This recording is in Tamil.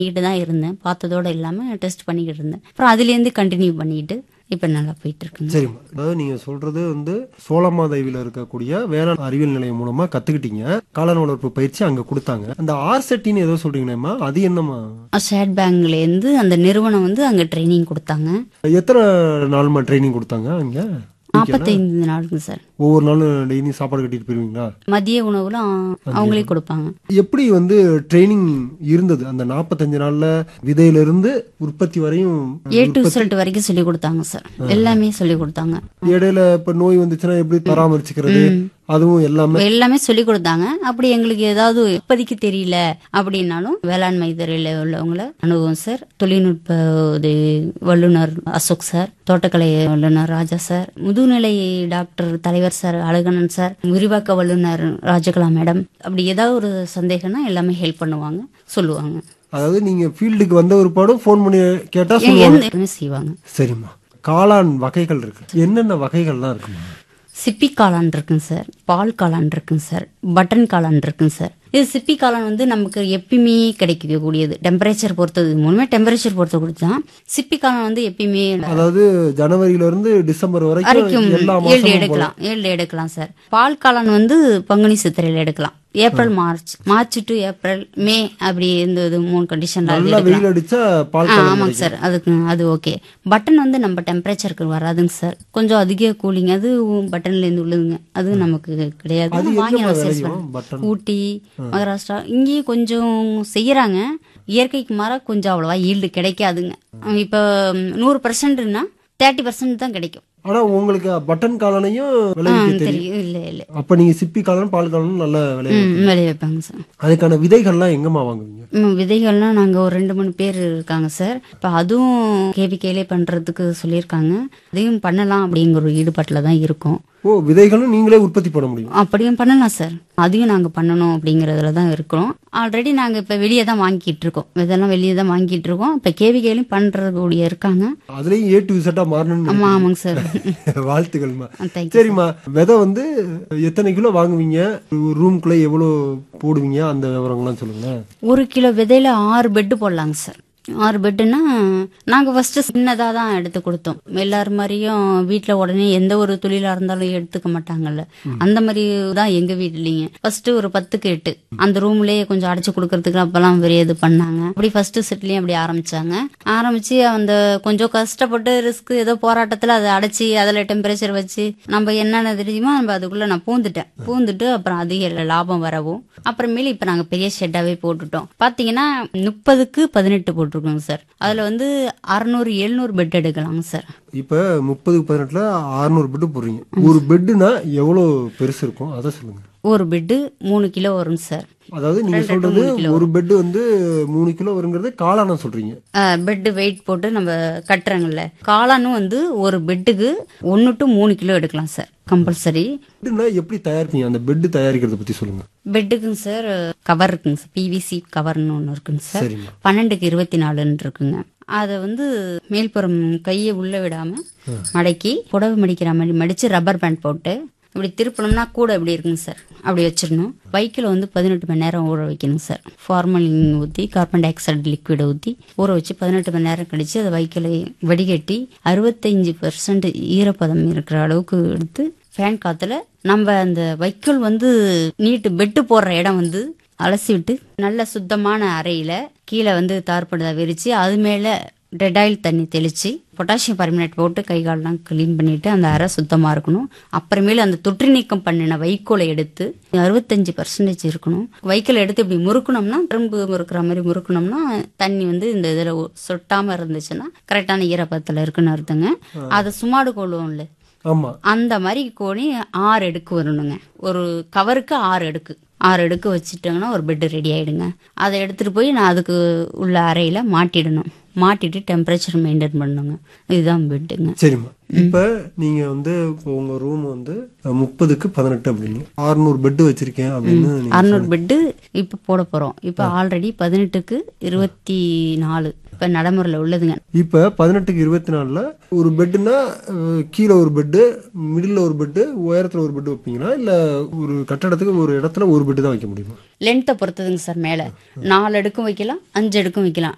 பண்ணிக்கிட்டு தான் இருந்தேன் பார்த்ததோட இல்லாமல் டெஸ்ட் பண்ணிக்கிட்டு இருந்தேன் அப்புறம் அதுலேருந்து கண்டினியூ பண்ணிக்கிட்டு இப்போ நல்லா போயிட்டு இருக்குங்க சரிம்மா அதாவது நீங்க சொல்றது வந்து சோளமாதேவியில இருக்கக்கூடிய வேளாண் அறிவியல் நிலையம் மூலமா கத்துக்கிட்டீங்க காளான் வளர்ப்பு பயிற்சி அங்க கொடுத்தாங்க அந்த ஆர்செட்டின்னு ஏதோ சொல்றீங்களேம்மா அது என்னம்மா ஸ்டேட் பேங்க்லேருந்து அந்த நிறுவனம் வந்து அங்கே ட்ரைனிங் கொடுத்தாங்க எத்தனை நாள்மா ட்ரைனிங் கொடுத்தாங்க அங்க நாற்பத்தைந்து நாளுங்க சார் ஒவ்வொரு நாளும் டெய்லி சாப்பாடு கட்டிட்டு போயிருவீங்களா மதிய உணவுலாம் அவங்களே கொடுப்பாங்க எப்படி வந்து ட்ரைனிங் இருந்தது அந்த நாற்பத்தஞ்சு நாள்ல விதையில இருந்து உற்பத்தி வரையும் ஏ டு ரிசல்ட் வரைக்கும் சொல்லி கொடுத்தாங்க சார் எல்லாமே சொல்லி கொடுத்தாங்க இடையில இப்ப நோய் வந்துச்சுன்னா எப்படி பராமரிச்சுக்கிறது அதுவும் எல்லாமே எல்லாமே சொல்லி கொடுத்தாங்க அப்படி எங்களுக்கு ஏதாவது இப்போதைக்கு தெரியல அப்படின்னாலும் வேளாண்மை துறையில் உள்ளவங்கள அனுபவம் சார் தொழில்நுட்ப உதவி வல்லுனர் அசோக் சார் தோட்டக்கலை வல்லுனர் ராஜா சார் முதுநிலை டாக்டர் தலைவர் சார் அழகனன் சார் விரிவாக்க வல்லுனர் ராஜகலா மேடம் அப்படி ஏதாவது ஒரு சந்தேகம்னா எல்லாமே ஹெல்ப் பண்ணுவாங்க சொல்லுவாங்க அதாவது நீங்க ஃபீல்டுக்கு வந்த ஒரு பாடம் ஃபோன் பண்ணி கேட்டா சொல்லுவாங்க எந்த செய்வாங்க சரிம்மா காளான் வகைகள் இருக்கு என்னென்ன வகைகள்லாம் இருக்குமா சிப்பி காளான் இருக்குங்க சார் பால் காளான் இருக்குங்க சார் பட்டன் காளான் இருக்குங்க சார் இது சிப்பி காளான் வந்து நமக்கு எப்பயுமே கிடைக்கக்கூடியது டெம்பரேச்சர் பொறுத்தது மூணுமே டெம்பரேச்சர் பொறுத்த கொடுத்து தான் சிப்பி காளான் வந்து எப்பயுமே அதாவது ஜனவரியில இருந்து டிசம்பர் வரைக்கும் வரைக்கும் எல்லா ஏழு மாசமும் எடுக்கலாம் ஏழு எடுக்கலாம் சார் பால் காளான் வந்து பங்குனி சித்திரையில் எடுக்கலாம் April March March to April May அப்படி இந்த இது மூணு கண்டிஷன்ல அது நல்லா எடுக்கலாம் வெயில் அடிச்சா பால் ஆ காளான் ஆமாங்க சார் அதுக்கு அது ஓகே பட்டன் வந்து நம்ம டெம்பரேச்சருக்கு வராதுங்க சார் கொஞ்சம் அதிக கூலிங் அது பட்டன்ல இருந்து உள்ளதுங்க அது நமக்கு கிடையாது அது வாங்கி எங்கம்மா நம்ம சேல்ஸ் விளையும் பண்ணலாம். பட்டன் ஊட்டி மகாராஷ்டிரா இங்கேயும் கொஞ்சம் செய்யறாங்க இயற்கைக்கு மாறா கொஞ்சம் அவ்வளவா ஈல்டு கிடைக்காதுங்க இப்போ நூறு பர்சன்ட்னா தேர்ட்டி பர்சன்ட் தான் கிடைக்கும் ஆனா உங்களுக்கு பட்டன் காளானையும் ஆ, விளைவிக்க தெரியும் தெரியும் இல்லை இல்லை அப்ப நீங்க சிப்பி காளான் பால் காளான் நல்லா விளைய ம் விளைய வைப்பாங்க சார் அதுக்கான விதைகள்லாம் எங்கம்மா வாங்குவீங்க ம், விதைகள்லாம் நாங்கள் ஒரு ரெண்டு மூணு பேர் இருக்காங்க சார் இப்போ அதுவும் கேவிகேலே பண்ணுறதுக்கு சொல்லியிருக்காங்க அதையும் பண்ணலாம் அப்படிங்கிற ஒரு ஈடுபாட்டில் தான் இருக்கோம் ஓ விதைகளும் நீங்களே உற்பத்தி பண்ண முடியும் அப்படியும் பண்ணலாம் சார் அதையும் நாங்கள் பண்ணணும் அப்படிங்கிறதுல தான் இருக்கிறோம் ஆல்ரெடி நாங்கள் இப்போ வெளியே தான் வாங்கிட்டு இருக்கோம் இதெல்லாம் வெளியே தான் வாங்கிட்டு இருக்கோம் இப்போ கேவிகேலையும் பண்ணுறக்கூடிய இருக்காங்க அதுலயும் ஏ டு விசட்டா மாறணும்னு ஆமாம் ஆமாங்க சார் வாழ்த்துக்கள்மா தேங்க்யூ சரிம்மா விதை வந்து எத்தனை கிலோ வாங்குவீங்க ஒரு ரூம்குள்ள எவ்வளவு போடுவீங்க அந்த விவரங்கள்லாம் சொல்லுங்க ஒரு கிலோ விதையில ஆறு பெட்டு போடலாங்க சார் ஆறு பெட்டுனா நாங்கள் ஃபஸ்ட்டு சின்னதாக தான் எடுத்து கொடுத்தோம் எல்லாரும் மாதிரியும் வீட்டில் உடனே எந்த ஒரு தொழிலாக இருந்தாலும் எடுத்துக்க மாட்டாங்கல்ல அந்த மாதிரி தான் எங்கள் வீட்லேங்க ஃபஸ்ட்டு ஒரு பத்துக்கு எட்டு அந்த ரூம்லேயே கொஞ்சம் அடைச்சி கொடுக்கறதுக்கு அப்போல்லாம் பெரிய இது பண்ணாங்க அப்படி ஃபஸ்ட்டு செட்லேயும் அப்படி ஆரம்பிச்சாங்க ஆரம்பித்து அந்த கொஞ்சம் கஷ்டப்பட்டு ரிஸ்க் ஏதோ போராட்டத்தில் அதை அடைச்சி அதில் டெம்பரேச்சர் வச்சு நம்ம என்னென்ன தெரியுமோ நம்ம அதுக்குள்ளே நான் பூந்துட்டேன் பூந்துட்டு அப்புறம் அதிக லாபம் வரவும் அப்புறமேலு இப்போ நாங்கள் பெரிய ஷெட்டாகவே போட்டுட்டோம் பார்த்தீங்கன்னா முப்பதுக்கு பதினெட்டு போட்டிருக்கோங்க சார் அதில் வந்து அறநூறு எழுநூறு பெட் எடுக்கலாங்க சார் இப்ப முப்பதுக்கு பதினெட்டுல அறுநூறு பெட்டு போடுறீங்க ஒரு பெட்டுனா எவ்வளவு பெருசு இருக்கும் அதை சொல்லுங்க ஒரு பெட்டு மூணு கிலோ வருங்க சார் அதாவது நீங்க சொல்றது ஒரு பெட் வந்து மூணு கிலோ வருங்கிறது காளான சொல்றீங்க பெட்டு வெயிட் போட்டு நம்ம கட்டுறாங்கல்ல காளானும் வந்து ஒரு பெட்டுக்கு ஒன்று டு மூணு கிலோ எடுக்கலாம் சார் கம்பல்சரி பெட்டுனா எப்படி தயாரிப்பீங்க அந்த பெட் தயாரிக்கிறத பத்தி சொல்லுங்க பெட்டுக்குங்க சார் கவர் இருக்குங்க சார் பிவிசி கவர்னு ஒன்று இருக்குங்க சார் சரிம்மா பன்னெண்டுக்கு இருபத்தி நாலுன்னு இருக்குங்க அதை வந்து மேல்புறம் கையை உள்ள விடாம மடக்கி புடவை மடிக்கிற மாதிரி மடிச்சு ரப்பர் பேண்ட் போட்டு இப்படி திருப்பணும்னா கூட இப்படி இருக்குங்க சார் அப்படி வச்சிடணும் பைக்கில் வந்து பதினெட்டு மணி நேரம் ஊற வைக்கணும் சார் ஃபார்மலின் ஊற்றி கார்பன் டை ஆக்சைடு லிக்விடை ஊற்றி ஊற வச்சு பதினெட்டு மணி நேரம் கழிச்சு அதை வைக்கல வடிகட்டி அறுபத்தஞ்சு பர்சன்ட் ஈரப்பதம் இருக்கிற அளவுக்கு எடுத்து ஃபேன் காத்துல நம்ம அந்த வைக்கோல் வந்து நீட்டு பெட்டு போடுற இடம் வந்து அலசி விட்டு நல்ல சுத்தமான அறையில கீழே வந்து தார்படுதா விரிச்சு அது மேல டெடாயில் தண்ணி தெளிச்சு பொட்டாசியம் பர்மினேட் போட்டு கை கால்லாம் க்ளீன் பண்ணிட்டு அந்த அறை சுத்தமா இருக்கணும் அப்புறமேல அந்த தொற்று நீக்கம் பண்ணின வைக்கோலை எடுத்து அறுபத்தஞ்சு பர்சன்டேஜ் இருக்கணும் வைக்கோலை எடுத்து இப்படி முறுக்கணும்னா திரும்ப முறுக்குற மாதிரி முறுக்கணும்னா தண்ணி வந்து இந்த இதுல ஒ- சொட்டாம இருந்துச்சுன்னா கரெக்டான ஈரப்பதத்துல இருக்குன்னு அர்த்தங்க அதை சுமாடு கொள்வோம்ல ஆமா அந்த மாதிரி கோணி ஆறு அடுக்கு வரணுங்க ஒரு கவருக்கு ஆறு அடுக்கு ஆறு அடுக்கு வச்சுட்டோங்கன்னா ஒரு பெட் ரெடி ஆயிடுங்க அதை எடுத்துட்டு போய் நான் அதுக்கு உள்ள அறையில மாட்டிடணும் மாட்டிட்டு டெம்பரேச்சர் மெயின்டைன் பண்ணணுங்க இதுதான் பெட்டுங்க சரிம்மா இப்ப நீங்க வந்து இப்போ உங்க ரூம் வந்து முப்பதுக்கு பதினெட்டு அப்படின்னு அறுநூறு பெட் வச்சிருக்கேன் அப்படின்னு நீங்க அறுநூறு பெட்டு இப்போ போட போறோம் இப்போ ஆல்ரெடி பதினெட்டுக்கு இருபத்தி நாலு இப்போ நடைமுறையில் உள்ளதுங்க இப்ப பதினெட்டுக்கு இருபத்தி நாலுல ஒரு பெட்டுனா கீழே ஒரு பெட்டு மிடில் ஒரு பெட்டு உயரத்துல ஒரு பெட்டு வைப்பீங்களா இல்ல ஒரு கட்டடத்துக்கு ஒரு இடத்துல ஒரு பெட்டு தான் வைக்க முடியுமா லென்த்தை பொறுத்ததுங்க சார் மேலே நாலு அடுக்கும் வைக்கலாம் அஞ்சு அடுக்கும் வைக்கலாம்